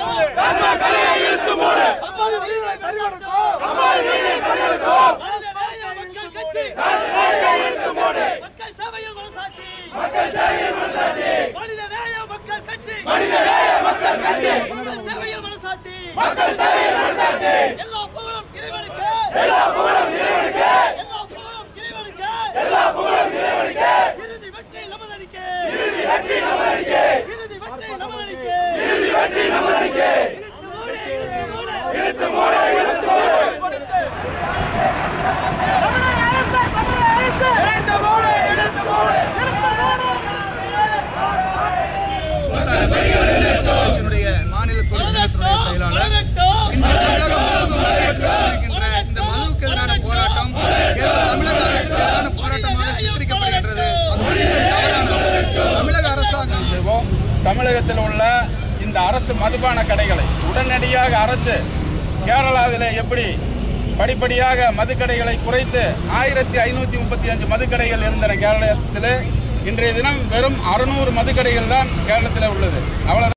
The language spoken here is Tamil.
மக்கள் சேவையில் மனசாட்சி மனித நேய மக்கள் கட்சி மக்கள் சேவையில் மனசாட்சி எல்லா புகழும் இறைவனுக்கு எல்லா புகழும் இறைவனுக்கு இறுதி வெற்றி நமதனிக்கு இறுதி வெற்றி நமதனிக்கு இறுதி வெற்றி நமதனிக்கு இழுத்து மூடு இழுத்து மூடு கட்சியினுடைய மாநில தொழிற்சங்கத்தினுடைய செயலாளர் இன்று தமிழகம் முழுவதும் நடைபெற்று கொண்டிருக்கின்ற இந்த மதுவுக்கு எதிரான போராட்டம் ஏதோ தமிழக அரசுக்கு எதிரான போராட்டமாக சித்தரிக்கப்படுகின்றது அது முற்றிலும் தவறானது தமிழக அரசாங்கம் செய்வோம் தமிழகத்தில் உள்ள இந்த அரசு மதுபான கடைகளை உடனடியாக அரசு கேரளாவில் எப்படி படிப்படியாக மதுக்கடைகளை குறைத்து ஆயிரத்தி ஐநூற்றி முப்பத்தி அஞ்சு மதுக்கடைகள் இருந்தன கேரளத்தில் இன்றைய தினம் வெறும் அறுநூறு மதுக்கடைகள் தான் கேரளத்தில் உள்ளது அவ்வளோ